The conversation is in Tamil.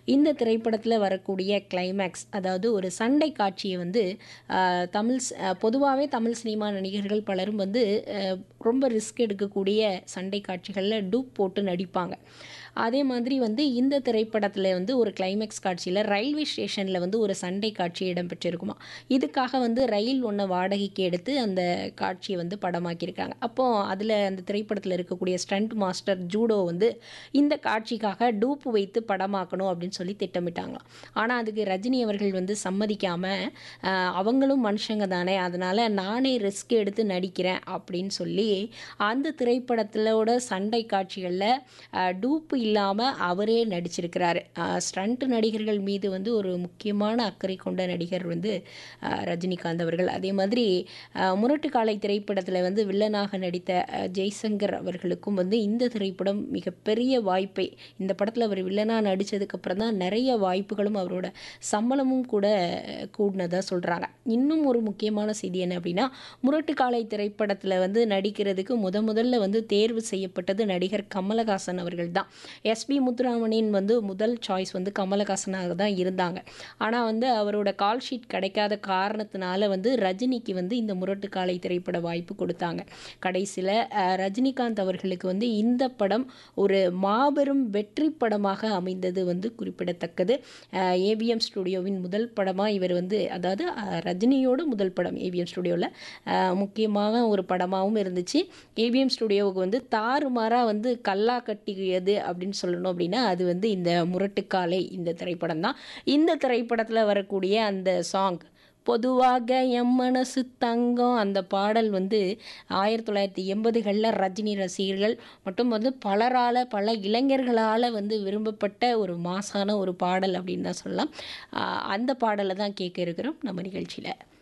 இந்த திரைப்படத்தில் வரக்கூடிய கிளைமேக்ஸ் அதாவது ஒரு சண்டை காட்சியை வந்து ஆஹ், தமிழ் பொதுவாகவே தமிழ் சினிமா நடிகர்கள் பலரும் வந்து ஆஹ், ரொம்ப ரிஸ்க் எடுக்கக்கூடிய சண்டை காட்சிகளில் டூப் போட்டு நடிப்பாங்க அதே மாதிரி வந்து இந்த திரைப்படத்தில் வந்து ஒரு கிளைமேக்ஸ் காட்சியில் ரயில்வே ஸ்டேஷனில் வந்து ஒரு சண்டை காட்சி இடம்பெற்றிருக்குமா இதுக்காக வந்து ரயில் ஒன்றை வாடகைக்கு எடுத்து அந்த காட்சியை வந்து படமாக்கியிருக்காங்க அப்போது அதில் அந்த திரைப்படத்தில் இருக்கக்கூடிய ஸ்டண்ட் மாஸ்டர் ஜூடோ வந்து இந்த காட்சிக்காக டூப் வைத்து படமாக்கணும் அப்படின்னு சொல்லி திட்டமிட்டாங்களாம் ஆனால் அதுக்கு ரஜினி அவர்கள் வந்து சம்மதிக்காமல் அவங்களும் மனுஷங்க தானே அதனால் நானே ரிஸ்க் எடுத்து நடிக்கிறேன் அப்படின்னு சொல்லி அந்த திரைப்படத்திலோட சண்டை காட்சிகளில் டூப்பு இல்லாமல் அவரே நடிச்சிருக்கிறாரு ஸ்டண்ட் நடிகர்கள் மீது வந்து ஒரு முக்கியமான அக்கறை கொண்ட நடிகர் வந்து அஹ், ரஜினிகாந்த் அவர்கள் அதே மாதிரி அஹ், முரட்டுக்காலை திரைப்படத்தில் வந்து வில்லனாக நடித்த அஹ், ஜெய்சங்கர் அவர்களுக்கும் வந்து இந்த திரைப்படம் மிகப்பெரிய வாய்ப்பை இந்த படத்தில் அவர் வில்லனாக நடித்ததுக்கப்புறம் தான் நிறைய வாய்ப்புகளும் அவரோட சம்பளமும் கூட கூடினதாக சொல்கிறாங்க இன்னும் ஒரு முக்கியமான செய்தி என்ன அப்படின்னா முரட்டுக்காலை திரைப்படத்தில் வந்து நடிக்கிறதுக்கு முத முதல்ல வந்து தேர்வு செய்யப்பட்டது நடிகர் கமலஹாசன் அவர்கள் தான் எஸ்பி முத்துராமனின் வந்து முதல் சாய்ஸ் வந்து கமலஹாசனாக தான் இருந்தாங்க ஆனால் வந்து அவரோட கால் ஷீட் கிடைக்காத காரணத்தினால வந்து ரஜினிக்கு வந்து இந்த முரட்டுக்காலை திரைப்பட வாய்ப்பு கொடுத்தாங்க கடைசியில் ரஜினிகாந்த் அவர்களுக்கு வந்து இந்த படம் ஒரு மாபெரும் வெற்றி படமாக அமைந்தது வந்து குறிப்பிடத்தக்கது ஏவிஎம் ஸ்டுடியோவின் முதல் படமாக இவர் வந்து அதாவது அஹ், ரஜினியோட முதல் படம் ஏவிஎம் ஸ்டுடியோவில் முக்கியமாக ஒரு படமாகவும் இருந்துச்சு ஏவிஎம் ஸ்டுடியோவுக்கு வந்து தாறுமாறாக வந்து கல்லா கட்டியது அப்படின்னு சொல்லணும் அப்படின்னா அது வந்து இந்த முரட்டுக்காலை இந்த திரைப்படம் தான் இந்த திரைப்படத்தில் வரக்கூடிய அந்த சாங் பொதுவாக எம் மனசு தங்கம் அந்த பாடல் வந்து ஆயிரத்தி தொள்ளாயிரத்தி எண்பதுகளில் ரஜினி ரசிகர்கள் மற்றும் வந்து பலரால் பல இளைஞர்களால் வந்து விரும்பப்பட்ட ஒரு மாசான ஒரு பாடல் அப்படின்னு தான் சொல்லலாம் ஆஹ் அந்த பாடலை தான் கேட்க இருக்கிறோம் நம்ம நிகழ்ச்சியில்